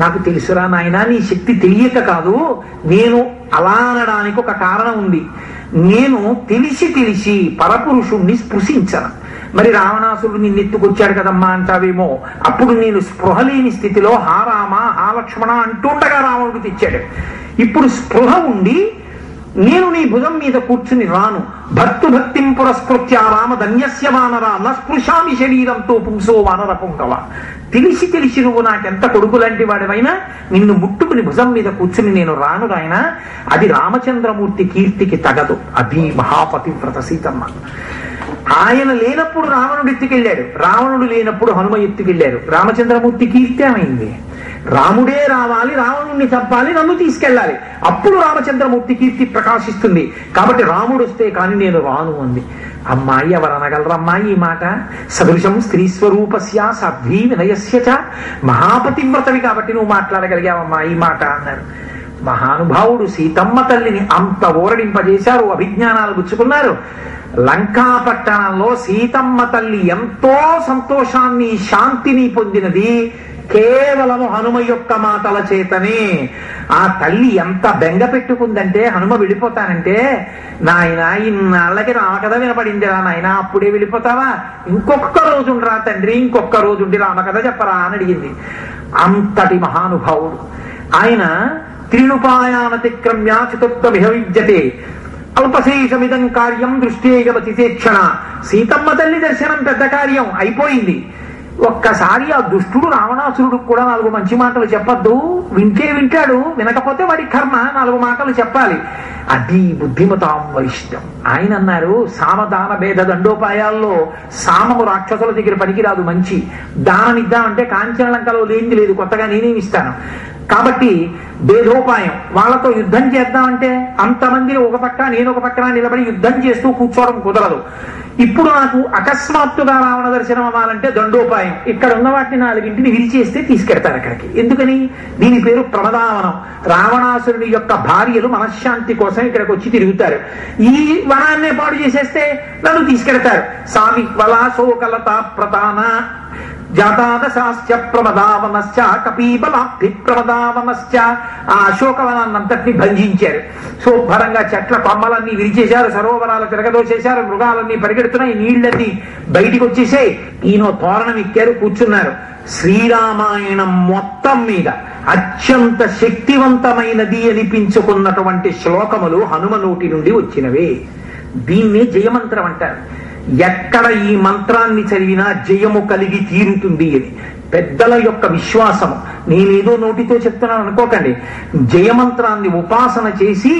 నాకు తెలుసురా నాయనా నీ శక్తి తెలియక కాదు నేను అలా అనడానికి ఒక కారణం ఉంది నేను తెలిసి తెలిసి పరపురుషుణ్ణి స్పృశించను మరి రావణాసురుడు నిన్నెత్తుకొచ్చాడు కదమ్మా అంటావేమో అప్పుడు నేను స్పృహ లేని స్థితిలో హా రామ హా లక్ష్మణ అంటుండగా రావణుడు తెచ్చాడు ఇప్పుడు స్పృహ ఉండి నేను నీ భుజం మీద కూర్చుని రాను భక్తు భక్తిం పురస్కృత్య రామ ధన్యస్య వానరా న స్పృశామి శరీరంతో పుంసో వానర పుంగవ తెలిసి తెలిసి నువ్వు నాకెంత కొడుకు లాంటి వాడివైనా నిన్ను ముట్టుకుని భుజం మీద కూర్చుని నేను రాను రాయన అది రామచంద్రమూర్తి కీర్తికి తగదు అది మహాపతివ్రత సీతమ్మ ఆయన లేనప్పుడు రావణుడు ఎత్తుకెళ్ళాడు రావణుడు లేనప్పుడు హనుమ ఎత్తుకెళ్ళారు రామచంద్రమూర్తి కీర్తి ఏమైంది రాముడే రావాలి రావణుణ్ణి చంపాలి నన్ను తీసుకెళ్ళాలి అప్పుడు రామచంద్రమూర్తి కీర్తి ప్రకాశిస్తుంది కాబట్టి రాముడు వస్తే కానీ నేను రాను అంది అమ్మాయి ఎవరనగలరు అమ్మాయి ఈ మాట సదృశం స్త్రీ స్వరూపస్య సద్భీ వినయస్య చ మహాపతివ్రతవి కాబట్టి నువ్వు మాట్లాడగలిగావమ్మా ఈ మాట అన్నారు మహానుభావుడు సీతమ్మ తల్లిని అంత ఊరడింపజేశారు అభిజ్ఞానాలు గుచ్చుకున్నారు లంకా పట్టణంలో సీతమ్మ తల్లి ఎంతో సంతోషాన్ని శాంతిని పొందినది కేవలము హనుమ యొక్క మాటల చేతనే ఆ తల్లి ఎంత బెంగ పెట్టుకుందంటే హనుమ వెళ్ళిపోతానంటే నాయన ఇన్నాళ్ళకి రామకథ వినపడిందిరా నాయన అప్పుడే వెళ్ళిపోతావా ఇంకొక రోజు ఉండరా తండ్రి ఇంకొక రోజు ఉండి రామకథ చెప్పరా అని అడిగింది అంతటి మహానుభావుడు ఆయన త్రినుపాయానతిక్రమ్య చతుర్థమిహ విద్యతే అల్పశేషమిదం కార్యం దృష్టేయవతి క్షణ సీతమ్మ తల్లి దర్శనం పెద్ద కార్యం అయిపోయింది ఒక్కసారి ఆ దుష్టుడు రావణాసురుడు కూడా నాలుగు మంచి మాటలు చెప్పొద్దు వింటే వింటాడు వినకపోతే వాడి కర్మ నాలుగు మాటలు చెప్పాలి అది బుద్ధిమతాం వరిష్టం ఆయన అన్నారు సామదాన భేద దండోపాయాల్లో సామము రాక్షసుల దగ్గర పనికిరాదు మంచి దానం ఇద్దామంటే కాంచనలంకలో లేనిది లేదు కొత్తగా నేనేమి ఇస్తాను కాబట్టి భేదోపాయం వాళ్ళతో యుద్ధం చేద్దామంటే అంతమంది ఒక పక్క నేను ఒక పక్కన నిలబడి యుద్ధం చేస్తూ కూర్చోవడం కుదరదు ఇప్పుడు నాకు అకస్మాత్తుగా రావణ దర్శనం అవ్వాలంటే దండోపాయం ఇక్కడ ఉన్న వాటిని నాలుగింటిని విరిచేస్తే తీసుకెడతారు అక్కడికి ఎందుకని దీని పేరు ప్రమదావనం రావణాసురుని యొక్క భార్యలు మనశ్శాంతి కోసం ఇక్కడికి వచ్చి తిరుగుతారు ఈ వనాన్నే పాడు చేసేస్తే నన్ను తీసుకెడతారు సామి వలా శోకలత ప్రధాన జాతాదశాశ్చ ప్రమదావనశ్చ కపీబలాభి ప్రమదావనశ్చ ఆ అశోకవనాన్నంతటిని భంజించారు శుభ్రంగా చెట్ల కొమ్మలన్నీ విరిచేశారు సరోవరాలు తిరగదోసేశారు మృగాలన్నీ పరిగెడుతున్నాయి నీళ్ళన్నీ బయటికి వచ్చేసాయి ఈయన తోరణం ఎక్కారు కూర్చున్నారు శ్రీరామాయణం మొత్తం మీద అత్యంత శక్తివంతమైనది అనిపించుకున్నటువంటి శ్లోకములు హనుమ నోటి నుండి వచ్చినవే దీన్ని జయమంత్రం అంటారు ఎక్కడ ఈ మంత్రాన్ని చదివినా జయము కలిగి తీరుతుంది అని పెద్దల యొక్క విశ్వాసము నేనేదో నోటితో చెప్తున్నాను అనుకోకండి జయమంత్రాన్ని ఉపాసన చేసి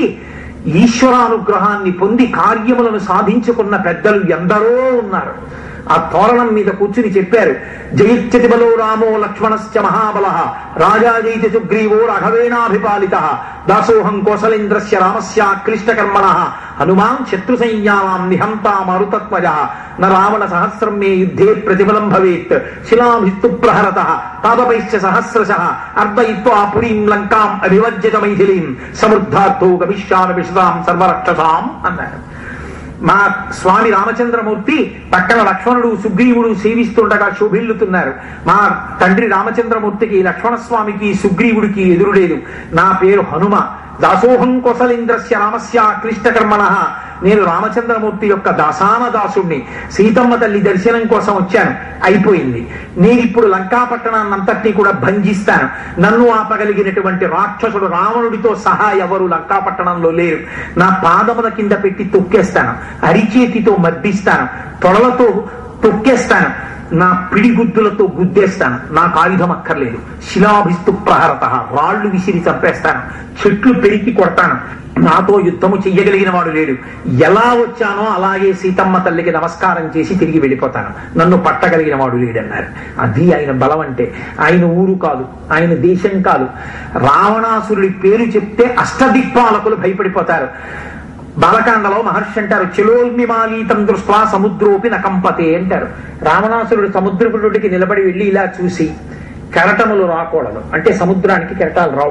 ఈశ్వరానుగ్రహాన్ని పొంది కార్యములను సాధించుకున్న పెద్దలు ఎందరో ఉన్నారు ఆ తోరణం మీద కూర్చుని చెప్పారు జయిత్యతి బలో రామో లక్ష్మణశ్చ మహాబల రాజా జయితి సుగ్రీవో రాఘవేణాభిపాలిత దాసోహం కోసలేంద్రస్య రామస్య క్లిష్టకర్మణ హనుమాన్ శత్రు సంజ్ఞానాం నిహంతా మరుతత్వజ న రావణ సహస్రం మే యుద్ధే ప్రతిఫలం భవేత్ శిలాభిస్తు ప్రహరత పాదపైశ్చ సహస్రశ అర్ధయిత్వా పురీం లంకాం అభివర్జిత మైథిలీం సమృద్ధార్థో గమిష్యామి విశదాం సర్వరక్షసాం అన్నారు మా స్వామి రామచంద్రమూర్తి పక్కన లక్ష్మణుడు సుగ్రీవుడు సేవిస్తుండగా శోభిల్లుతున్నారు మా తండ్రి రామచంద్రమూర్తికి లక్ష్మణస్వామికి సుగ్రీవుడికి ఎదురులేదు నా పేరు హనుమ దాసోహం కొసలేంద్రస్య రామస్య క్లిష్టకర్మణ నేను రామచంద్రమూర్తి యొక్క దాసాన దాసుణ్ణి సీతమ్మ తల్లి దర్శనం కోసం వచ్చాను అయిపోయింది నేను ఇప్పుడు లంకా పట్టణాన్నంతటినీ కూడా భంజిస్తాను నన్ను ఆపగలిగినటువంటి రాక్షసుడు రావణుడితో సహా ఎవరు లంకా పట్టణంలో లేరు నా పాదముల కింద పెట్టి తొక్కేస్తాను అరిచేతితో మర్దిస్తాను తొడలతో తొక్కేస్తాను నా పిడిగుద్దులతో గుద్దేస్తాను నాకు ఆయుధం అక్కర్లేదు శిలాభిస్తు ప్రహరత రాళ్లు విసిరి చంపేస్తాను చెట్లు పెరికి కొడతాను నాతో యుద్ధము చెయ్యగలిగిన వాడు లేడు ఎలా వచ్చానో అలాగే సీతమ్మ తల్లికి నమస్కారం చేసి తిరిగి వెళ్ళిపోతాను నన్ను పట్టగలిగిన వాడు లేడన్నారు అది ఆయన బలం అంటే ఆయన ఊరు కాదు ఆయన దేశం కాదు రావణాసురుడి పేరు చెప్తే అష్టదిక్పాలకులు భయపడిపోతారు బాలకాండలో మహర్షి అంటారు చిలోల్మిమాలీతం దృష్ట్వా సముద్రోపి నకంపతే అంటారు రావణాసురుడు సముద్రపుడికి నిలబడి వెళ్ళి ఇలా చూసి కెరటములు రాకూడదు అంటే సముద్రానికి కెరటాలు రావు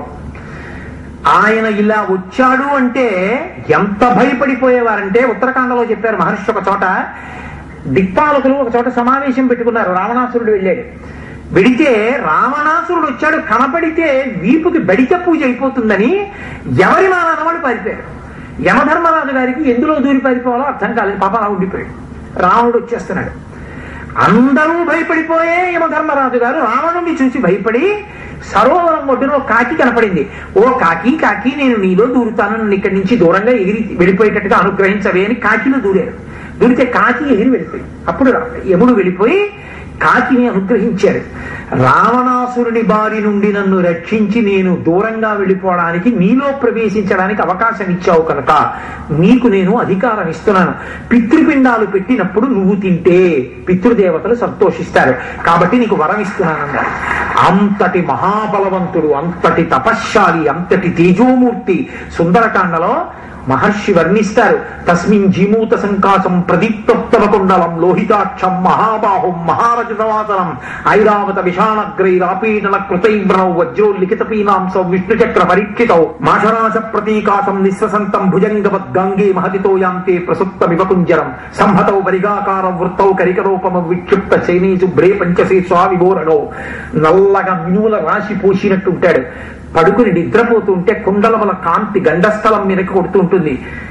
ఆయన ఇలా వచ్చాడు అంటే ఎంత భయపడిపోయేవారంటే ఉత్తరాఖండలో చెప్పారు మహర్షి ఒక చోట దిక్పాలకులు ఒక చోట సమావేశం పెట్టుకున్నారు రావణాసురుడు వెళ్ళాడు వెడితే రావణాసురుడు వచ్చాడు కనపడితే వీపుకి బడిత పూజ అయిపోతుందని ఎవరి మానాన వాళ్ళు పారిపోయారు యమధర్మరాజు గారికి ఎందులో దూరి పారిపోవాలో అర్థం కాలేదు పాప అలా ఉండిపోయాడు రావణుడు వచ్చేస్తున్నాడు అందరూ భయపడిపోయే యమధర్మరాజు గారు రావణుడిని చూసి భయపడి సరోవరం ఒడ్డున ఒక కాకి కనపడింది ఓ కాకి కాకి నేను నీలో దూరుతాను నన్ను ఇక్కడి నుంచి దూరంగా ఎగిరి వెళ్ళిపోయేటట్టుగా అనుగ్రహించవే అని కాకిలో దూరారు దూరితే కాకి ఎగిరి వెళ్ళిపోయి అప్పుడు యముడు వెళ్ళిపోయి కాకిని అనుగ్రహించాడు రావణాసురుని బారి నుండి నన్ను రక్షించి నేను దూరంగా వెళ్ళిపోవడానికి నీలో ప్రవేశించడానికి అవకాశం ఇచ్చావు కనుక నీకు నేను అధికారం ఇస్తున్నాను పితృపిండాలు పెట్టినప్పుడు నువ్వు తింటే పితృదేవతలు సంతోషిస్తారు కాబట్టి నీకు వరం ఇస్తున్నానన్నారు అంతటి మహాబలవంతుడు అంతటి తపశ్శాలి అంతటి తేజోమూర్తి సుందరకాండలో మహర్షి వర్ణిస్తారు తస్మిన్ జీమూత సంకాశం ప్రదీప్తోత్తమ కుండలం లోహితాక్షం మహాబాహుం మహారజతవాసనం ఐరావత విషాణగ్రైరాపీడన కృతైవ్రణౌ వజ్రోల్లిఖిత పీనాంసౌ విష్ణుచక్ర పరీక్షితౌ మాషరాశ ప్రతీకాశం నిస్వసంతం భుజంగవద్ గంగే మహతితో యాంతే ప్రసుప్త వివకుంజరం సంహతౌ వరిగాకారం వృత్తౌ కరికరూపమ విక్షిప్త చైనీ శుభ్రే పంచశీర్షా విభోరణో నల్లగా మినువుల రాశి పోసినట్టుంటాడు పడుకుని నిద్రపోతుంటే కుండలముల కాంతి గండస్థలం మీదకి కొడుతూ ఉంటుంది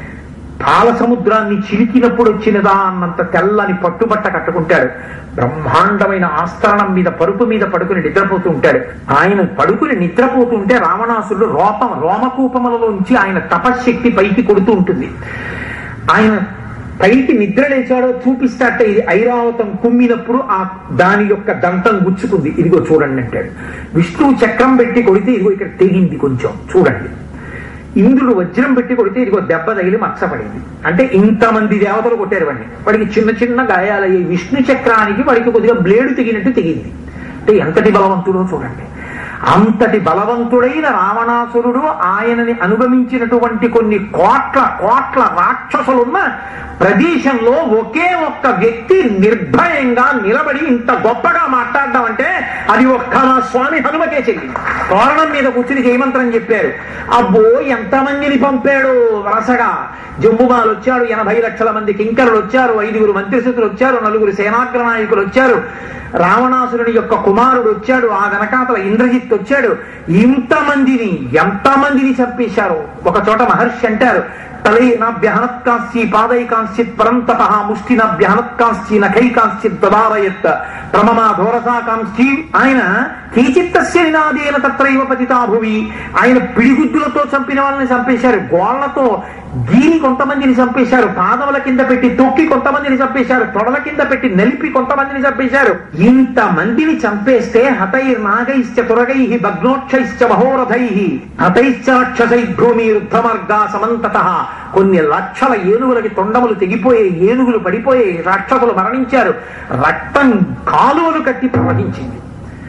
పాల సముద్రాన్ని చిలికినప్పుడు వచ్చినదా అన్నంత తెల్లని పట్టుబట్ట కట్టుకుంటాడు బ్రహ్మాండమైన ఆస్తరణం మీద పరుపు మీద పడుకుని నిద్రపోతూ ఉంటాడు ఆయన పడుకుని నిద్రపోతుంటే రావణాసురుడు రోపం రోమకూపములలోంచి ఆయన తపశ్శక్తి పైకి కొడుతూ ఉంటుంది ఆయన పైకి నిద్ర లేచాడో చూపిస్తాట ఇది ఐరావతం కుమ్మినప్పుడు ఆ దాని యొక్క దంతం గుచ్చుకుంది ఇదిగో చూడండి అంటాడు విష్ణువు చక్రం పెట్టి కొడితే ఇదిగో ఇక్కడ తెగింది కొంచెం చూడండి ఇంద్రుడు వజ్రం పెట్టి కొడితే ఇదిగో దెబ్బ తగిలి మచ్చపడింది అంటే ఇంతమంది దేవతలు కొట్టారు వాడిని వాడికి చిన్న చిన్న గాయాలయ్యాయి విష్ణు చక్రానికి వాడికి కొద్దిగా బ్లేడు తెగినట్టు తెగింది అంటే ఎంతటి బలవంతుడో చూడండి అంతటి బలవంతుడైన రావణాసురుడు ఆయనని అనుగమించినటువంటి కొన్ని కోట్ల కోట్ల రాక్షసులున్న ప్రదేశంలో ఒకే ఒక్క వ్యక్తి నిర్భయంగా నిలబడి ఇంత గొప్పగా మాట్లాడడం అంటే అది ఒక్క నా స్వామి హనుమకే చెల్లింది తోరణం మీద కూర్చుని జయమంత్రం చెప్పారు అబ్బో ఎంతమందిని పంపాడు వరసగా జంబుమాలు వచ్చాడు ఎనభై లక్షల మంది కింకరులు వచ్చారు ఐదుగురు మంత్రిశుతులు వచ్చారు నలుగురు సేనాగ్ర నాయకులు వచ్చారు రావణాసురుని యొక్క కుమారుడు వచ్చాడు ఆ వెనకాతల ఇంద్రజిత్ వచ్చాడు ఇంతమందిని ఎంతమందిని చంపేశారు ఒక చోట మహర్షి అంటారు తలైనాభ్యహనత్కాంశ్చి పాదైకాంశ్చిత్ పరంతప ముష్టినాభ్యహనత్కాంశ్చి నఖైకాంశ్చిత్ దదారయత్ ప్రమమా ధోరసాకాంశ్చి ఆయన కీచిత్తస్య నినాదేన తత్రైవ పతితా భువి ఆయన పిడిగుద్దులతో చంపిన వాళ్ళని చంపేశారు గోళ్లతో గీని కొంతమందిని చంపేశారు పాదముల కింద పెట్టి తొక్కి కొంతమందిని చంపేశారు తొడల కింద పెట్టి నలిపి కొంతమందిని చంపేశారు ఇంత మందిని చంపేస్తే హతైర్ నాగైశ్చ తురగై భగ్నోక్షైశ్చ మహోరథై హతైశ్చ రాక్షసై భూమి రుద్ధమార్గా సమంతత కొన్ని లక్షల ఏనుగులకి తొండములు తెగిపోయే ఏనుగులు పడిపోయే రాక్షసులు మరణించారు రక్తం కాలువలు కట్టి ప్రవహించింది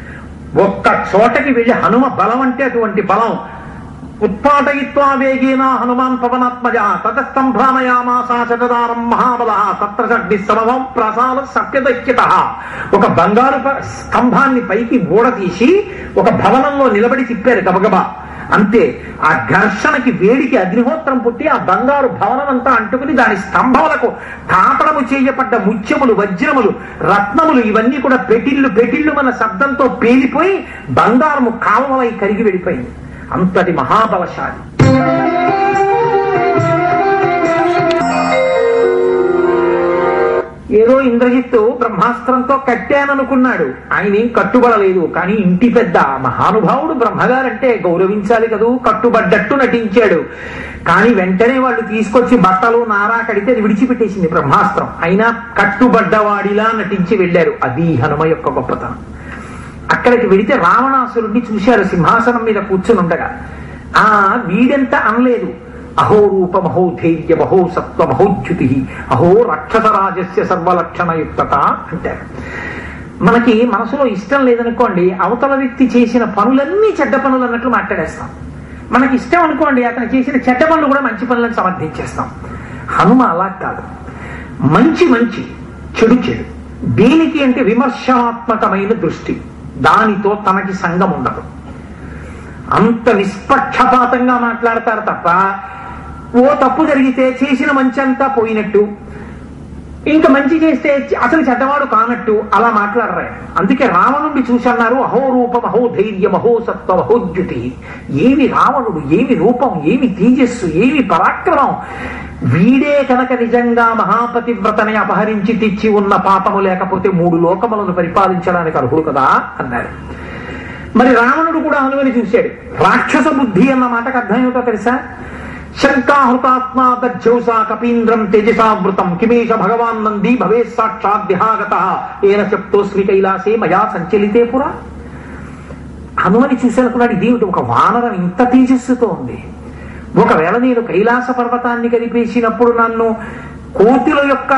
ఒక్క చోటకి వెళ్ళి హనుమ బలం అంటే అటువంటి బలం ఉత్పాటయిత్వా వేగేన హనుమాన్ పవనాత్మజ తతస్తంభ్రామయామాసా శతదారం మహాబల తత్ర షడ్డి సమవం ప్రసాద సత్యదైక్యత ఒక బంగారు ప- స్తంభాన్ని పైకి ఊడతీసి ఒక భవనంలో నిలబడి తిప్పారు గబగబా అంతే ఆ ఘర్షణకి వేడికి అగ్నిహోత్రం పుట్టి ఆ బంగారు భవనం అంతా అంటుకుని దాని స్తంభములకు తాపడము చేయబడ్డ ముత్యములు వజ్రములు రత్నములు ఇవన్నీ కూడా పెటిల్లు పెటిల్లు మన శబ్దంతో పేలిపోయి బంగారము కాలువలై కరిగి వెళ్ళిపోయింది అంతటి మహాబలశాలి ఏదో ఇంద్రజిత్తు బ్రహ్మాస్త్రంతో కట్టాననుకున్నాడు ఆయన ఏం కట్టుబడలేదు కానీ ఇంటి పెద్ద మహానుభావుడు బ్రహ్మగారంటే గౌరవించాలి కదూ కట్టుబడ్డట్టు నటించాడు కానీ వెంటనే వాళ్ళు తీసుకొచ్చి బట్టలు నారా కడితే అది విడిచిపెట్టేసింది బ్రహ్మాస్త్రం అయినా కట్టుబడ్డవాడిలా నటించి వెళ్ళారు అది హనుమ యొక్క గొప్పతనం అక్కడికి వెడితే రావణాసురుడిని చూశారు సింహాసనం మీద కూర్చుని ఉండగా ఆ వీడెంత అనలేదు అహో రూప మహోధైర్య మహో సత్వ మహోద్యుతి అహో రాక్షసరాజస్య సర్వలక్షణయుక్తత అంటారు మనకి మనసులో ఇష్టం లేదనుకోండి అవతల వ్యక్తి చేసిన పనులన్నీ చెడ్డ పనులు అన్నట్లు మాట్లాడేస్తాం మనకి ఇష్టం అనుకోండి అతను చేసిన చెడ్డ పనులు కూడా మంచి పనులను సమర్థించేస్తాం హనుమ అలా కాదు మంచి మంచి చెడు చెడు దేనికి అంటే విమర్శనాత్మకమైన దృష్టి దానితో తనకి సంఘం ఉండదు అంత నిష్పక్షపాతంగా మాట్లాడతారు తప్ప ఓ తప్పు జరిగితే చేసిన మంచి అంతా పోయినట్టు ఇంకా మంచి చేస్తే అసలు చెడ్డవాడు కానట్టు అలా మాట్లాడరా అందుకే రావణుడి చూసి అన్నారు అహో రూపం అహో ధైర్యం అహో సత్వం అహోద్యుతి ఏమి రావణుడు ఏమి రూపం ఏమి తేజస్సు ఏమి పరాక్రమం వీడే కనుక నిజంగా మహాపతివ్రతని అపహరించి తెచ్చి ఉన్న పాపము లేకపోతే మూడు లోకములను పరిపాలించడానికి అర్హుడు కదా అన్నారు మరి రావణుడు కూడా హనుమని చూశాడు రాక్షస బుద్ధి అన్న మాటకు అర్థం ఏమిటో తెలుసా శంకాహృతాత్మా దజ్జౌసా కపీంద్రం తేజసావృతం కిమేష భగవాన్ నంది భవే సాక్షాత్ దిహాగత ఏన చెప్తోస్మి కైలాసే మయా సంచలితే పురా హనుమని చూసేనుకున్నాడు ఇదేమిటి ఒక వానరం ఇంత తేజస్సుతో ఉంది ఒకవేళ నేను కైలాస పర్వతాన్ని కనిపేసినప్పుడు నన్ను కోతుల యొక్క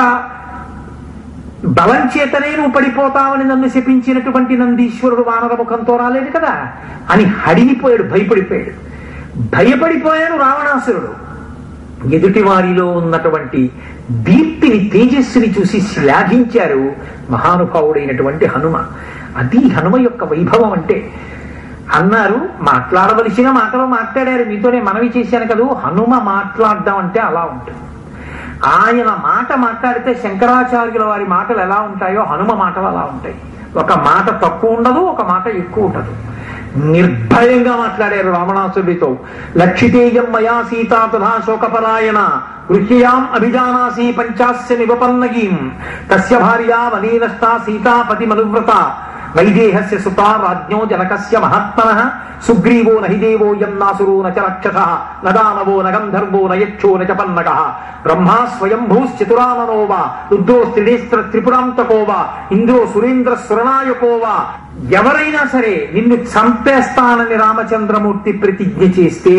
బలం చేతనే నువ్వు పడిపోతావని నన్ను శపించినటువంటి నందీశ్వరుడు వానర ముఖంతో రాలేదు కదా అని హడిలిపోయాడు భయపడిపోయాడు భయపడిపోయాడు రావణాసురుడు ఎదుటి వారిలో ఉన్నటువంటి దీప్తిని తేజస్సుని చూసి శ్లాఘించారు మహానుభావుడైనటువంటి హనుమ అది హనుమ యొక్క వైభవం అంటే అన్నారు మాట్లాడవలసిన మాటలు మాట్లాడారు మీతోనే మనవి చేశాను కదూ హనుమ మాట్లాడడం అంటే అలా ఉంటుంది ఆయన మాట మాట్లాడితే శంకరాచార్యుల వారి మాటలు ఎలా ఉంటాయో హనుమ మాటలు అలా ఉంటాయి ఒక మాట తక్కువ ఉండదు ఒక మాట ఎక్కువ ఉండదు నిర్భయంగా మాట్లాడారు రావణాసుడితో లక్షితేయం మయా సీతా తథా శోకపరాయణ గృహ్యాం అభిజానాసి పంచాస్య నివపన్నగీం తస్య భార్యా వనీనష్టా సీతాపతి మనువ్రత వైదేహస్య సుతా రాజ్ఞో జనకస్య మహాత్మన సుగ్రీవో నహి దేవో యం నాసురో నచ రక్షస నదానవో నగంధర్వో నయక్షో నచ పన్నగ బ్రహ్మా స్వయంభూశ్చతురాననో వా రుద్రోస్త్రిడేస్త్ర త్రిపురాంతకో వా ఇంద్రో సురేంద్ర సురనాయకో వా ఎవరైనా సరే నిన్ను చంపేస్తానని రామచంద్రమూర్తి ప్రతిజ్ఞ చేస్తే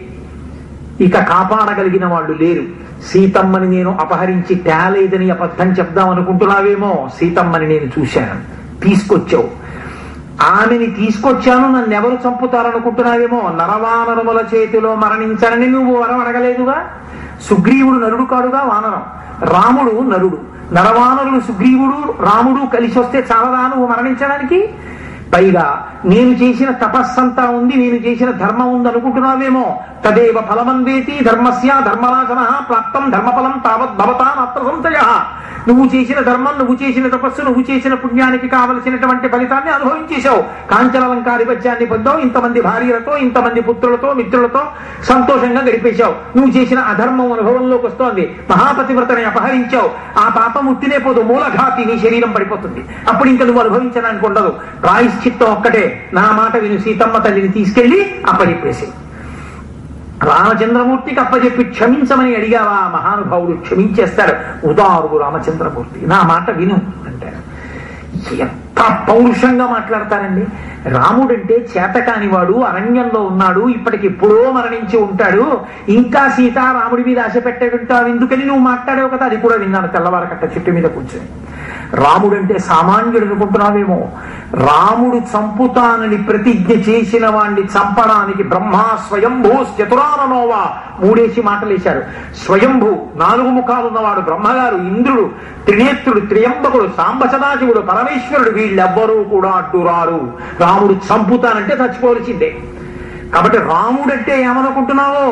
ఇక కాపాడగలిగిన వాళ్ళు లేరు సీతమ్మని నేను అపహరించి తేలేదని అబద్ధం చెప్దాం అనుకుంటున్నావేమో సీతమ్మని నేను చూశాను తీసుకొచ్చావు ఆమెని తీసుకొచ్చాను నన్ను ఎవరు చంపుతారనుకుంటున్నావేమో నరవానరముల చేతిలో మరణించనని నువ్వు వరం అడగలేదుగా సుగ్రీవుడు నరుడు కాడుగా వానరం రాముడు నరుడు నరవానరులు సుగ్రీవుడు రాముడు కలిసి వస్తే చాలదా నువ్వు మరణించడానికి పైగా నేను చేసిన తపస్సంతా ఉంది నేను చేసిన ధర్మం ఉంది అనుకుంటున్నావేమో తదేవ ఫలమన్వేతి ధర్మస్య ధర్మరాజన ప్రాప్తం ధర్మఫలం తావత్ భవతా మాత్ర సంశయ నువ్వు చేసిన ధర్మం నువ్వు చేసిన తపస్సు నువ్వు చేసిన పుణ్యానికి కావలసినటువంటి ఫలితాన్ని అనుభవించేశావు కాంచనలంకారి పద్యాన్ని పొందావు ఇంతమంది భార్యలతో ఇంతమంది పుత్రులతో మిత్రులతో సంతోషంగా గడిపేశావు నువ్వు చేసిన అధర్మం అనుభవంలోకి వస్తోంది మహాపతివ్రతని అపహరించావు ఆ పాపం ఉట్టినే పోదు మూలఘాతి నీ శరీరం పడిపోతుంది అప్పుడు ఇంకా నువ్వు అనుభవించడానికి ఉండదు ప్రాయశ్చిత్తం ఒక్కటే నా మాట విను సీతమ్మ తల్లిని తీసుకెళ్లి అప్పచెప్పేసి రామచంద్రమూర్తికి అప్పచెప్పి క్షమించమని అడిగావా మహానుభావుడు క్షమించేస్తాడు ఉదారుడు రామచంద్రమూర్తి నా మాట విను అంటారు ఎంత పౌరుషంగా మాట్లాడతారండి రాముడంటే చేతకాని వాడు అరణ్యంలో ఉన్నాడు ఇప్పటికి ఎప్పుడో మరణించి ఉంటాడు ఇంకా సీత రాముడి మీద ఆశ పెట్టేటుంటావు ఎందుకని నువ్వు మాట్లాడావు కదా అది కూడా విన్నాను తెల్లవారకట్ట చెట్టు మీద కూర్చొని రాముడంటే సామాన్యుడు అనుకుంటున్నావేమో రాముడు చంపుతానని ప్రతిజ్ఞ చేసిన వాణ్ణి చంపడానికి బ్రహ్మ స్వయంభూ చతురాననోవా మూడేసి మాటలేశారు స్వయంభూ నాలుగు ముఖాలున్నవాడు బ్రహ్మగారు ఇంద్రుడు త్రినేత్రుడు త్రియంబకుడు సాంబ సదాశివుడు పరమేశ్వరుడు వీళ్ళెవ్వరూ కూడా అడ్డురారు రాముడు చంపుతానంటే చచ్చిపోవలసిందే కాబట్టి రాముడంటే ఏమనుకుంటున్నావో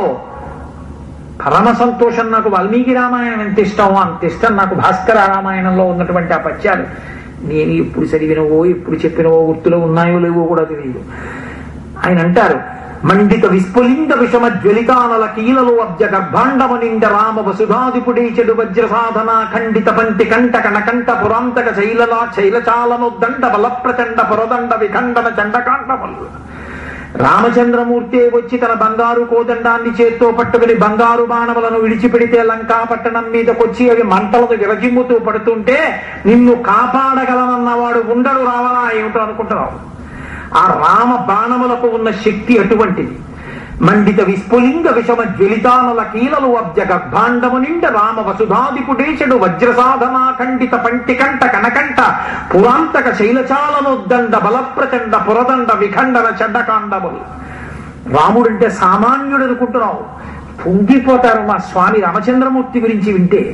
పరమ సంతోషం నాకు వాల్మీకి రామాయణం ఎంత ఇష్టమో అంత ఇష్టం నాకు భాస్కర రామాయణంలో ఉన్నటువంటి ఆ పద్యాలు నేను ఎప్పుడు చదివినవో ఎప్పుడు చెప్పినవో గుర్తులో ఉన్నాయో లేవో కూడా తెలియదు ఆయన అంటారు మండిత విస్ఫులింగ విషమ జ్వలితానల కీలలు అబ్జ గర్భాండమ నిండ రామ వసుధాదిపుడే చెడు వజ్ర సాధన ఖండిత పంటి కంట కనకంట పురాంతక శైలలా శైలచాలనొద్దండ బల ప్రచండ పురదండ విఖండన చండకాండములు రామచంద్రమూర్తి వచ్చి తన బంగారు కోదండాన్ని చేత్తో పట్టుకుని బంగారు బాణములను విడిచిపెడితే లంకా పట్టణం మీదకొచ్చి అవి మంటలను విరజిమ్ముతూ పడుతుంటే నిన్ను కాపాడగలనన్నవాడు ఉండడు రావాలా ఏమిటో అనుకుంటున్నావు ఆ రామ బాణములకు ఉన్న శక్తి అటువంటిది మండిత విస్ఫులింగ విషమ జ్వలితానల కీలలు అబ్జ గర్భాండము నిండ రామ వసుధాదిపుడేశడు వజ్ర సాధనా ఖండిత పంటి కంట కనకంట పురాంతక శైలచాలనొద్దండ బలప్రచండ పురదండ విఖండన చెడ్డకాండములు రాముడంటే సామాన్యుడు అనుకుంటున్నావు పొంగిపోతారు మా స్వామి రామచంద్రమూర్తి గురించి వింటే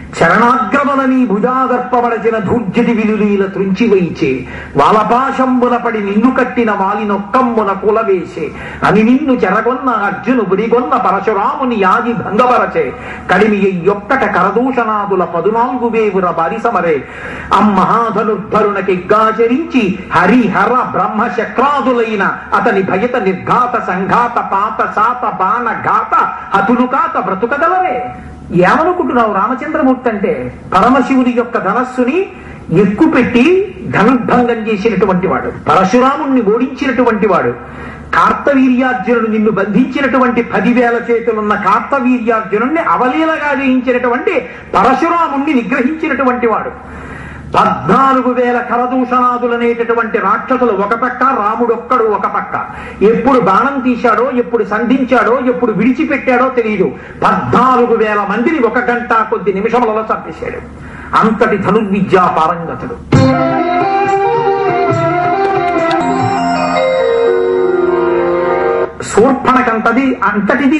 చరణాగ్రమణ నీ భుజాదర్పబడచిన ధూర్జటి విలులీల త్రుంచి వైచే వాలపాశంబున పడి నిన్ను కట్టిన వాలినొక్కమ్మున కులవేసే అని నిన్ను చెరగొన్న అర్జును బుడిగొన్న పరశురాముని యాది భంగపరచే కడిమి యొక్కట కరదూషణాదుల పదునాలుగు వేవుర బారిసమరే అమ్మహాధనుర్ధరునకిగ్గాచరించి హరి హర బ్రహ్మ శక్రాదులైన అతని భయత నిర్ఘాత సంఘాత పాత శాత బాణ ఘాత హతులు కాత బ్రతుకగలరే ఏమనుకుంటున్నావు రామచంద్రమూర్తి అంటే పరమశివుని యొక్క ధనస్సుని ఎక్కుపెట్టి ధనుర్భంగం చేసినటువంటి వాడు పరశురాముణ్ణి ఓడించినటువంటి వాడు కార్తవీర్యార్జునుడు నిన్ను బంధించినటువంటి పదివేల చేతులున్న కార్తవీర్యార్జునుణ్ణి అవలీలగా జయించినటువంటి పరశురాముణ్ణి నిగ్రహించినటువంటి వాడు పద్నాలుగు వేల కరదూషణాదులనేటటువంటి రాక్షసులు ఒక పక్క రాముడొక్కడు ఒక పక్క ఎప్పుడు బాణం తీశాడో ఎప్పుడు సంధించాడో ఎప్పుడు విడిచిపెట్టాడో తెలియదు పద్నాలుగు వేల మందిని ఒక గంట కొద్ది నిమిషములలో చంపేశాడు అంతటి ధనుర్విద్యా పారంగతుడు శూర్పణకంతది అంతటిది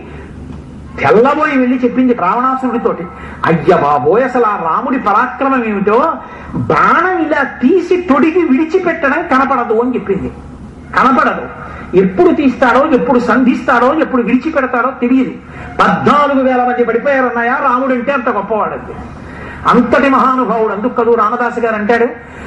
తెల్లబోయి వెళ్ళి చెప్పింది రావణాసురుడితోటి అయ్య బాబోయ్ అసలు ఆ రాముడి పరాక్రమం ఏమిటో బాణం ఇలా తీసి తొడిగి విడిచిపెట్టడం కనపడదు అని చెప్పింది కనపడదు ఎప్పుడు తీస్తాడో ఎప్పుడు సంధిస్తాడో ఎప్పుడు విడిచిపెడతాడో తెలియదు పద్నాలుగు వేల మంది పడిపోయారన్నాయా రాముడు అంటే అంత గొప్పవాడండి అంతటి మహానుభావుడు అందుకు కదూ రామదాసు గారు అంటాడు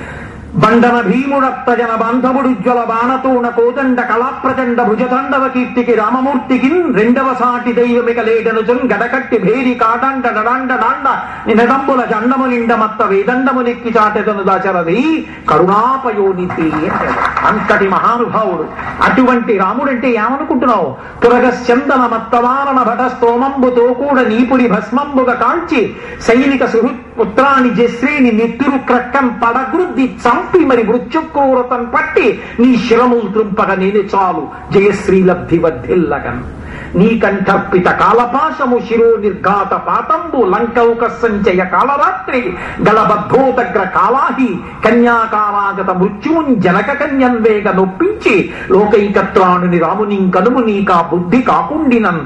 బండన భీముడత్త జన బాంధవుడు జ్వల బాణతోణ కోదండ కళాప్రచండ భుజతండవ కీర్తికి రామమూర్తికి రెండవ సాటి దైవమిక లేడనుజన్ గడకట్టి భేరి కాటండ డడాండ డాండ నినడంబుల చండము నిండ మత్త వేదండము నెక్కి చాటెదను దాచరది కరుణాపయోనితి అంటాడు అంతటి మహానుభావుడు అటువంటి రాముడంటే ఏమనుకుంటున్నావు తురగశ్చందన మత్తవారణ భట స్తోమంబుతో కూడా నీపురి భస్మంబుగా కాల్చి సైనిక సుహృత్పుత్రాన్ని జశ్రీని నెత్తురు క్రక్కం పడగృద్ది చంపి మరి మృత్యుక్రూరతం పట్టి నీ శిరములు త్రుంపగ నేనే చాలు జయశ్రీ లబ్ధి వర్ధిల్లగన్ నీ కంఠర్పిత కాలపాశము శిరో నిర్ఘాత పాతంబు లంకౌక సంచయ కాలరాత్రి గలబద్ధోదగ్ర కాలాహి కన్యాకారాగత మృత్యువున్ జనక కన్యన్వేగ నొప్పించి లోకైకత్రాణుని రాముని కనుము నీకా బుద్ధి కాకుండినన్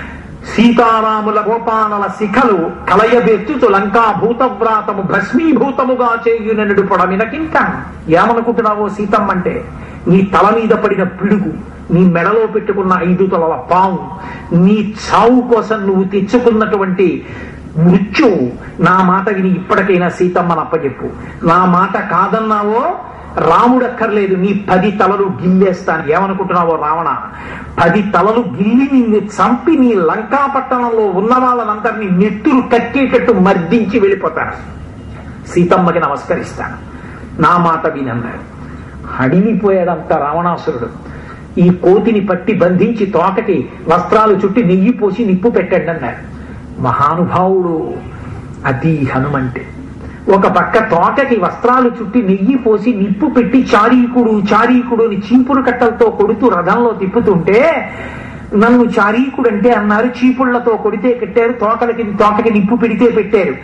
సీతారాముల గోపాలల శిఖలు కలయబెత్తుతు లంకా భూతవ్రాతము భస్మీభూతముగా చేయుననుడు పొడమినకింక ఏమనుకుంటున్నావో సీతమ్మ అంటే నీ తల మీద పడిన పిడుగు నీ మెడలో పెట్టుకున్న ఐదు తలల పాము నీ చావు కోసం నువ్వు తెచ్చుకున్నటువంటి మృత్యువు నా మాట విని ఇప్పటికైనా సీతమ్మను అప్పచెప్పు నా మాట కాదన్నావో రాముడక్కర్లేదు నీ పది తలలు గిల్లేస్తాను ఏమనుకుంటున్నావో రావణ పది తలలు గిల్లి నిన్ను చంపి నీ లంకాపట్టణంలో ఉన్న వాళ్ళనందరినీ నెత్తురు కక్కేటట్టు మర్దించి వెళ్ళిపోతాను సీతమ్మకి నమస్కరిస్తాను నా మాట వినన్నాడు అడిగిపోయాడంత రావణాసురుడు ఈ కోతిని పట్టి బంధించి తోకటి వస్త్రాలు చుట్టి నెయ్యి పోసి నిప్పు పెట్టండి అన్నాడు మహానుభావుడు అది హనుమంటే ఒక పక్క తోటకి వస్త్రాలు చుట్టి నెయ్యి పోసి నిప్పు పెట్టి చారీకుడు చారీకుడు అని చీపురు కట్టలతో కొడుతూ రథంలో తిప్పుతుంటే నన్ను చారీకుడు అంటే అన్నారు చీపుళ్లతో కొడితే కట్టారు తోకలకి తోకకి నిప్పు పెడితే పెట్టారు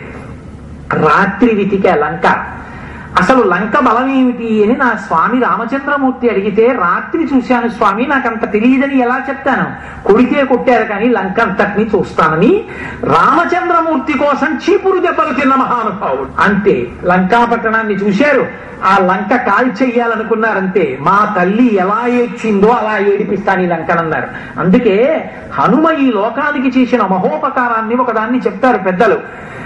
రాత్రి వెతికా లంక అసలు లంక బలం ఏమిటి అని నా స్వామి రామచంద్రమూర్తి అడిగితే రాత్రి చూశాను స్వామి నాకంత తెలియదని ఎలా చెప్తాను కొడితే కొట్టారు కానీ లంక అంతటిని చూస్తానని రామచంద్రమూర్తి కోసం చీపురు దెబ్బలు తిన్న మహానుభావుడు అంతే లంకా పట్టణాన్ని చూశారు ఆ లంక కాల్ చెయ్యాలనుకున్నారంతే మా తల్లి ఎలా ఏడ్చిందో అలా ఏడిపిస్తాను ఈ లంకనన్నారు అందుకే హనుమ ఈ లోకానికి చేసిన మహోపకారాన్ని ఒకదాన్ని చెప్తారు పెద్దలు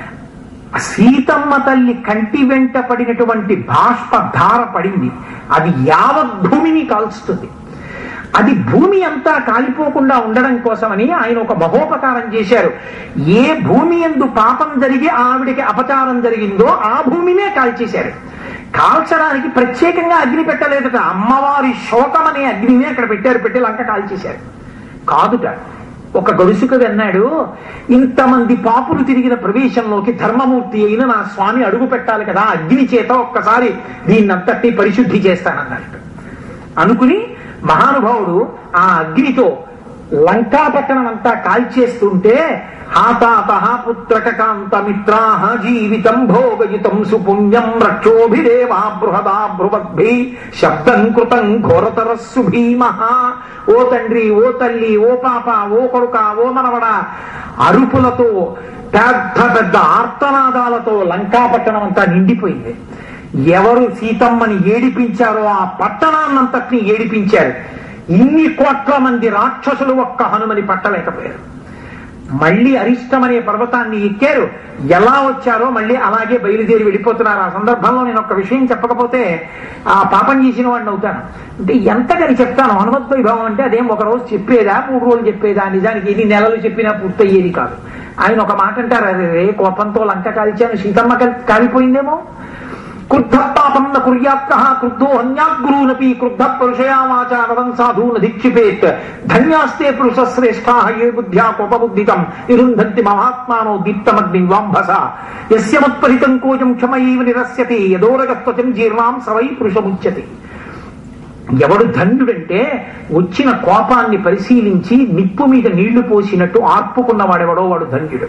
సీతమ్మ తల్లి కంటి వెంట పడినటువంటి బాష్ప ధార పడింది అది యావత్ భూమిని కాల్చుతుంది అది భూమి అంతా కాలిపోకుండా ఉండడం కోసమని ఆయన ఒక మహోపకారం చేశారు ఏ భూమి ఎందు పాపం జరిగి ఆవిడికి అపచారం జరిగిందో ఆ భూమినే కాల్చేశారు కాల్చడానికి ప్రత్యేకంగా అగ్ని పెట్టలేదట అమ్మవారి శోకం అనే అగ్నినే అక్కడ పెట్టారు పెట్టి లంక కాల్చేశారు కాదుట ఒక గడుసుక అన్నాడు ఇంతమంది పాపులు తిరిగిన ప్రవేశంలోకి ధర్మమూర్తి అయిన నా స్వామి అడుగు పెట్టాలి కదా అగ్ని చేత ఒక్కసారి దీన్నంతటి పరిశుద్ధి చేస్తానన్నాడు అనుకుని మహానుభావుడు ఆ అగ్నితో లంకా పట్టణం అంతా కాల్చేస్తుంటే హాతాత పుత్రక కాంత మిత్రాహ జీవితం భోగయుతం సుపుణ్యం రక్షోభిదేవా బృహదా బృహద్భి శబ్దం కృతం ఘోరతరస్సు భీమః ఓ తండ్రి ఓ తల్లి ఓ పాప ఓ కొడుక ఓ మనవడ అరుపులతో పెద్ద పెద్ద ఆర్తనాదాలతో లంకాపట్టణం అంతా నిండిపోయింది ఎవరు సీతమ్మని ఏడిపించారో ఆ పట్టణాన్నంతటిని ఏడిపించారు ఇన్ని కోట్ల మంది రాక్షసులు ఒక్క హనుమని పట్టలేకపోయారు మళ్ళీ అరిష్టమనే పర్వతాన్ని ఎక్కారు ఎలా వచ్చారో మళ్ళీ అలాగే బయలుదేరి వెళ్ళిపోతున్నారు ఆ సందర్భంలో నేను ఒక విషయం చెప్పకపోతే ఆ పాపం చేసిన వాడిని అవుతాను అంటే ఎంతకని చెప్తాను హనుమత్ వైభవం అంటే అదేం ఒక రోజు చెప్పేదా మూడు రోజులు చెప్పేదా నిజానికి ఎన్ని నెలలు చెప్పినా పూర్తయ్యేది కాదు ఆయన ఒక మాట అంటారు అరే కోపంతో లంక కాల్చాను సీతమ్మ కల్- కాలిపోయిందేమో క్రుద్ధ పాపం న కుర్యాత్క క్రుద్ధో హన్యాగ్రూనపి క్రుద్ధ పురుషయామాచ నదం సాధూన దిక్షిపేత్ ధన్యాస్తే పురుష శ్రేష్టా ఏ బుద్ధ్యా కోపబుద్ధితం నిరుంధంతి మహాత్మానో దీప్తమగ్ని వాంభస యస్య మత్పరితం కోజం క్షమయైవ నిరస్యతి యదోరగత్వచం జీర్ణాం సవై పురుషముచ్యతి ఎవడు ధన్యుడంటే వచ్చిన కోపాన్ని పరిశీలించి నిప్పు మీద నీళ్లు పోసినట్టు ఆర్పుకున్నవాడెవడో వాడు ధన్యుడు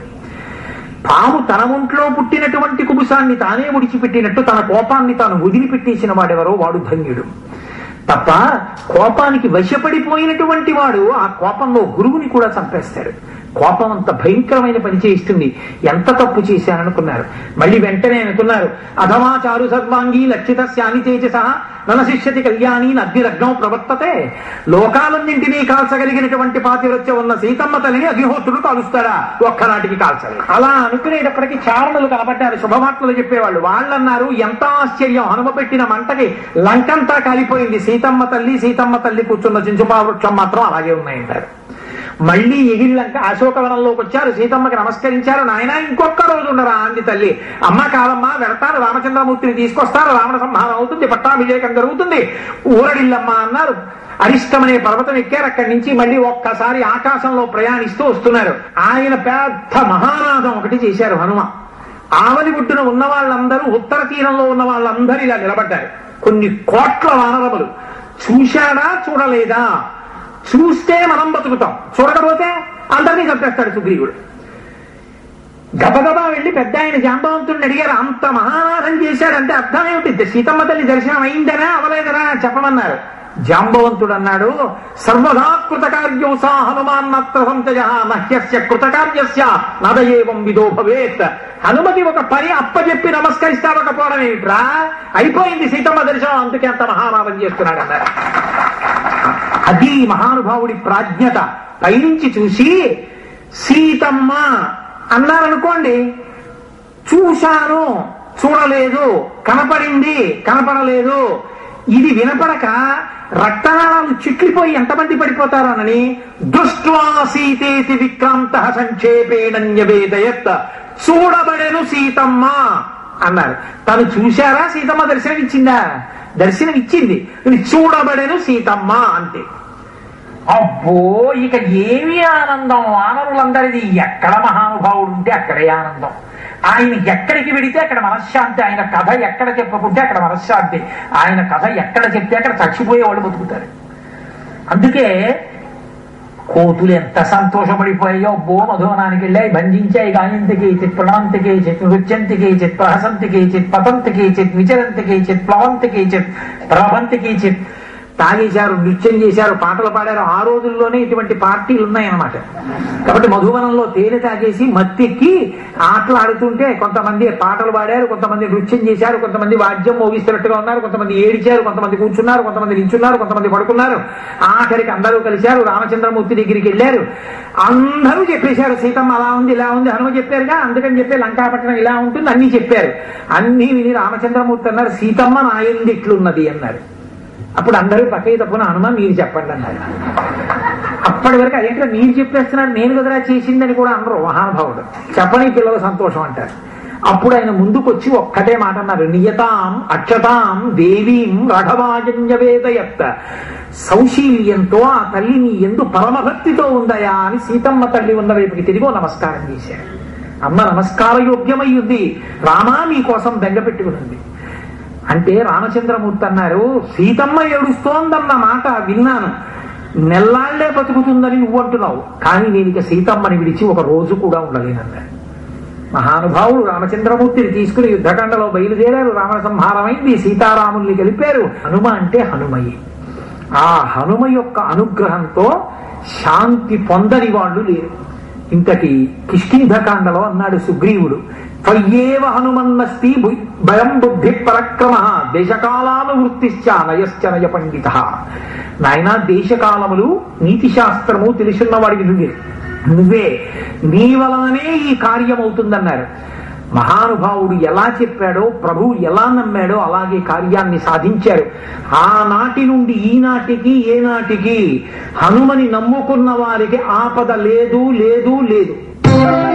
పాము తన ఒంట్లో పుట్టినటువంటి కుబుసాన్ని తానే విడిచిపెట్టినట్టు తన కోపాన్ని తాను వదిలిపెట్టేసిన వాడెవరో వాడు ధన్యుడు తప్ప కోపానికి వశపడిపోయినటువంటి వాడు ఆ కోపంలో గురువుని కూడా చంపేస్తాడు కోపం అంత భయంకరమైన పని చేయిస్తుంది ఎంత తప్పు చేశాననుకున్నారు మళ్ళీ వెంటనే అనుకున్నారు అధమాచారు సర్వాంగి లక్షిత శాని తేజస ననశిష్యతి కళ్యాణి నగ్నిరగ్నం ప్రవర్తతే లోకాలన్నింటినీ కాల్చగలిగినటువంటి పాతివృత్య ఉన్న సీతమ్మ తల్లిని అగ్నిహోత్రుడు కాలుస్తాడా ఒక్కనాటికి కాల్చలేదు అలా అనుకునేటప్పటికీ చారణులు కనబడ్డారు శుభమాటలు చెప్పేవాళ్ళు వాళ్ళన్నారు ఎంత ఆశ్చర్యం హనుమ పెట్టిన మంటకి లంకంతా కాలిపోయింది సీతమ్మ తల్లి సీతమ్మ తల్లి కూర్చున్న చించుపా వృక్షం మాత్రం అలాగే ఉన్నాయంటారు మళ్ళీ ఎగిళ్ళంక అశోకవనంలోకి వచ్చారు సీతమ్మకి నమస్కరించారు నాయన ఇంకొక రోజు ఉండరా అంది తల్లి అమ్మ కాదమ్మా వెళతారు రామచంద్రమూర్తిని తీసుకొస్తారు రావణ సంహారం అవుతుంది పట్టాభిషేకం జరుగుతుంది ఊరడిల్లమ్మ అన్నారు అరిష్టమనే పర్వతం ఎక్కారు అక్కడి నుంచి మళ్ళీ ఒక్కసారి ఆకాశంలో ప్రయాణిస్తూ వస్తున్నారు ఆయన పెద్ద మహానాదం ఒకటి చేశారు హనుమ ఆవలి ఒడ్డున ఉన్న వాళ్ళందరూ ఉత్తర తీరంలో ఉన్న వాళ్ళందరూ ఇలా నిలబడ్డారు కొన్ని కోట్ల వానరములు చూశాడా చూడలేదా చూస్తే మనం బతుకుతాం చూడకపోతే అందరినీ చంపేస్తాడు సుగ్రీవుడు గబగబా వెళ్ళి పెద్ద ఆయన జాంబవంతుడిని అడిగారు అంత మహానాథం చేశాడంటే అర్థం ఏమిటి సీతమ్మ తల్లి దర్శనం అయిందనా అవలేదనా చెప్పమన్నారు జాంబవంతుడు అన్నాడు సర్వదా కృతకార్యం సా హనుమాన్నత్ర సంతయ నహ్యస్య కృతకార్యస్య నదయేవం విదో భవేత్ హనుమతి ఒక పని అప్పచెప్పి నమస్కరిస్తాడకపోవడం ఏమిట్రా అయిపోయింది సీతమ్మ దర్శనం అందుకే అంత మహానాథం చేస్తున్నాడు అన్నారు అది మహానుభావుడి ప్రాజ్ఞత పైనుంచి చూసి సీతమ్మ అన్నారనుకోండి చూశాను చూడలేదు కనపడింది కనపడలేదు ఇది వినపడక రక్తనాళాలు చిట్లిపోయి ఎంతమంది పడిపోతారోనని దృష్ట్వా సీతేతి విక్రాంత సంక్షేపేణ్యవేదయత్ చూడబడెను సీతమ్మ అన్నారు తను చూశారా సీతమ్మ దర్శనం ఇచ్చిందా దర్శనం ఇచ్చింది ఇది చూడబడెను సీతమ్మ అంతే అబ్బో ఇక ఏమి ఆనందం వానరులందరిది ఎక్కడ మహానుభావుడు ఉంటే అక్కడే ఆనందం ఆయన ఎక్కడికి వెడితే అక్కడ మనశ్శాంతి ఆయన కథ ఎక్కడ చెప్పుకుంటే అక్కడ మనశ్శాంతి ఆయన కథ ఎక్కడ చెప్తే అక్కడ చచ్చిపోయేవాళ్ళు బతుకుతారు అందుకే కోతులు ఎంత సంతోషపడిపోయాయో బో మధువనానికి వెళ్ళాయి భంజించాయి గాయంతికి చిత్ ప్రణాంతికి చిత్ నృత్యంతికి చిత్ ప్రహసంతికి చిత్ పతంతికి చిత్ విచరంతికి చిత్ ప్లవంతికి చిత్ ప్రభంతికి చిత్ తాగేశారు నృత్యం చేశారు పాటలు పాడారు ఆ రోజుల్లోనే ఇటువంటి పార్టీలు ఉన్నాయన్నమాట కాబట్టి మధువనంలో తేనె తాగేసి మత్తెక్కి ఆటలు ఆడుతుంటే కొంతమంది పాటలు పాడారు కొంతమంది నృత్యం చేశారు కొంతమంది వాద్యం మోగిస్తున్నట్టుగా ఉన్నారు కొంతమంది ఏడిచారు కొంతమంది కూర్చున్నారు కొంతమంది నిల్చున్నారు కొంతమంది పడుకున్నారు ఆఖరికి అందరూ కలిశారు రామచంద్రమూర్తి దగ్గరికి వెళ్ళారు అందరూ చెప్పేశారు సీతమ్మ అలా ఉంది ఇలా ఉంది హనుమ చెప్పారుగా అందుకని చెప్పి లంకాపట్నం ఇలా ఉంటుంది అన్ని చెప్పారు అన్ని విని రామచంద్రమూర్తి అన్నారు సీతమ్మ నా ఎందు ఇట్లున్నది అన్నారు అప్పుడు అందరూ పక్కకి తప్పున హనుమ మీరు చెప్పండి అన్నారు అప్పటి వరకు అదేంటో మీరు చెప్పేస్తున్నారు నేను కదరా చేసిందని కూడా అనరు మహానుభావుడు చెప్పని పిల్లల సంతోషం అంటారు అప్పుడు ఆయన ముందుకొచ్చి ఒక్కటే మాట అన్నారు నియతాం అక్షతాం దేవీం రఘవాజన్యవేదయత్త సౌశీల్యంతో ఆ తల్లిని ఎందు పరమభక్తితో ఉందయా అని సీతమ్మ తల్లి ఉన్న వైపుకి తిరిగి ఓ నమస్కారం చేశారు అమ్మ నమస్కార యోగ్యమై ఉంది రామా మీకోసం బెంగ పెట్టుకుని అంటే రామచంద్రమూర్తి అన్నారు సీతమ్మ ఏడుస్తోందన్న మాట విన్నాను నెల్లాళ్లే బతుకుతుందని నువ్వు అంటున్నావు కానీ నేను ఇక సీతమ్మని విడిచి ఒక రోజు కూడా ఉండలేనన్నాడు మహానుభావుడు రామచంద్రమూర్తిని తీసుకుని యుద్ధకండలో బయలుదేరారు రావణ సంహారమైంది సీతారాముల్ని కలిపారు హనుమ అంటే హనుమయ్య ఆ హనుమ యొక్క అనుగ్రహంతో శాంతి పొందని వాళ్ళు లేరు ఇంతటి కిష్కింధకాండలో అన్నాడు సుగ్రీవుడు త్వయ్యేవ హనుమన్నస్తి భు- భయం బుద్ధి పరక్రమ దేశకాలానువృత్తిశ్చ నయశ్చ నయ పండిత నాయన దేశకాలములు నీతి శాస్త్రము తెలుసున్న వాడికి నువ్వే నువ్వే నీ వలననే ఈ కార్యం అవుతుందన్నారు మహానుభావుడు ఎలా చెప్పాడో ప్రభువు ఎలా నమ్మాడో అలాగే కార్యాన్ని సాధించారు ఆనాటి నుండి ఈనాటికి ఏనాటికి హనుమని నమ్ముకున్న వారికి ఆపద లేదు లేదు లేదు